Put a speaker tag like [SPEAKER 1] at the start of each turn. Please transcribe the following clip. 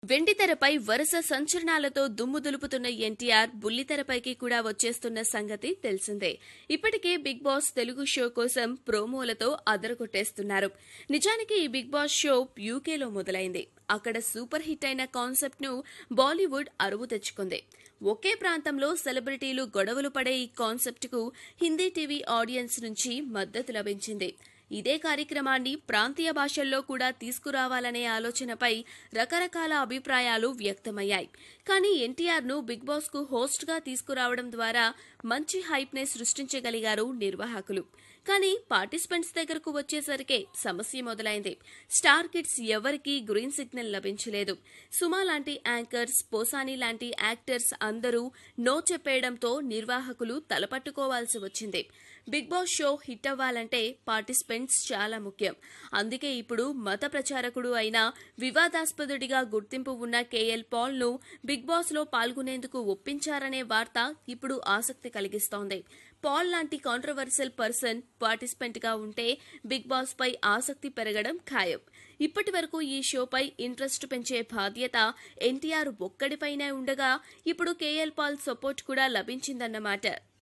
[SPEAKER 1] వెండితెరపై వరుస సంచలనాలతో దుమ్ము దులుపుతున్న ఎన్టీఆర్ బుల్లితెరపైకి కూడా వచ్చేస్తున్న సంగతి తెలిసిందే ఇప్పటికే బిగ్ బాస్ తెలుగు షో కోసం ప్రోమోలతో అదరగొట్టేస్తున్నారు నిజానికి ఈ బిగ్ బాస్ షో యూకేలో మొదలైంది అక్కడ సూపర్ హిట్ అయిన కాన్సెప్ట్ ను బాలీవుడ్ అరువు తెచ్చుకుంది ఒకే ప్రాంతంలో సెలబ్రిటీలు గొడవలు పడే ఈ కాన్సెప్ట్ కు హిందీ టీవీ ఆడియన్స్ నుంచి మద్దతు లభించింది ఇదే కార్యక్రమాన్ని ప్రాంతీయ భాషల్లో కూడా తీసుకురావాలనే ఆలోచనపై రకరకాల అభిప్రాయాలు వ్యక్తమయ్యాయి కానీ ఎన్టీఆర్ ను బిగ్ బాస్ కు హోస్ట్ గా తీసుకురావడం ద్వారా మంచి హైప్ నే సృష్టించగలిగారు నిర్వాహకులు కానీ పార్టిసిపెంట్స్ దగ్గరకు వచ్చేసరికి సమస్య మొదలైంది స్టార్ కిడ్స్ ఎవరికీ గ్రీన్ సిగ్నల్ లభించలేదు సుమా లాంటి యాంకర్స్ పోసాని లాంటి యాక్టర్స్ అందరూ నో చెప్పేయడంతో నిర్వాహకులు తలపట్టుకోవాల్సి వచ్చింది బిగ్ బాస్ షో హిట్ అవ్వాలంటే పార్టిసిపెంట్స్ చాలా ముఖ్యం అందుకే ఇప్పుడు మత ప్రచారకుడు అయిన వివాదాస్పదుడిగా గుర్తింపు ఉన్న కేఎల్ పాల్ ను బిగ్ బాస్ లో పాల్గొనేందుకు ఒప్పించారనే వార్త ఇప్పుడు ఆసక్తి కలిగిస్తోంది పాల్ లాంటి కాంట్రవర్షియల్ పర్సన్ పార్టిసిపెంట్ గా ఉంటే బిగ్ బాస్ పై ఆసక్తి పెరగడం ఖాయం ఇప్పటి వరకు ఈ షోపై ఇంట్రెస్ట్ పెంచే బాధ్యత ఎన్టీఆర్ ఒక్కడిపైనే ఉండగా ఇప్పుడు కేఎల్ పాల్ సపోర్ట్ కూడా లభించిందన్నమాట